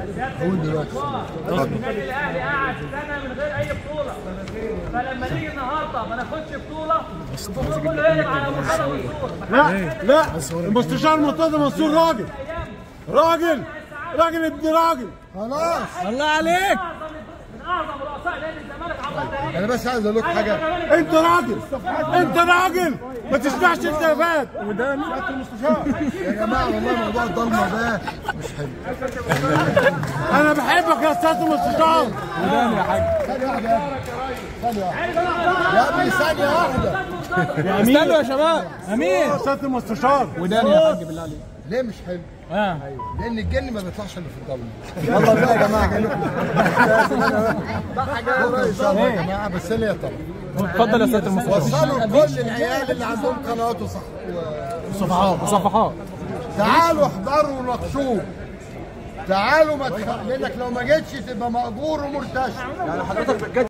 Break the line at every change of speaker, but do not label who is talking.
قول دلوقتي
النادي الاهلي قعد سنه من غير اي بطوله فلما نيجي النهارده ما ناخدش بطوله الجمهور كله يقلب على مرتضى منصور
لا لا المستشار مرتضى منصور راجل راجل راجل ابن راجل
خلاص
الله عليك
من اعظم رؤساء نادي الزمالك عبر التاريخ
انا بس عايز اقول لك حاجه
انت راجل انت راجل ما تسمعش التلفات وده المستشار
يا جماعه والله موضوع الضلمه ده مش حلو
انا بحبك يا استاذ المستشار
ثانيه واحده ثانيه واحده يا ابني ثانيه واحده
استنوا يا شباب امين يا استاذ المستشار
وداني يا حاج بالله عليك
ليه مش حلو؟
اه
لان الجن ما بيطلعش الا في الضلمه والله بقى يا جماعه يا جماعه بس ليه طبعا
اتفضل يا سياده المستشار
وصلوا كل العيال اللي عندهم قنوات وصح
صفحات صفحات
تعالوا احضروا وناقشوه تعالوا ما تخ... لانك لو ما جيتش تبقى مأجور ومرتشي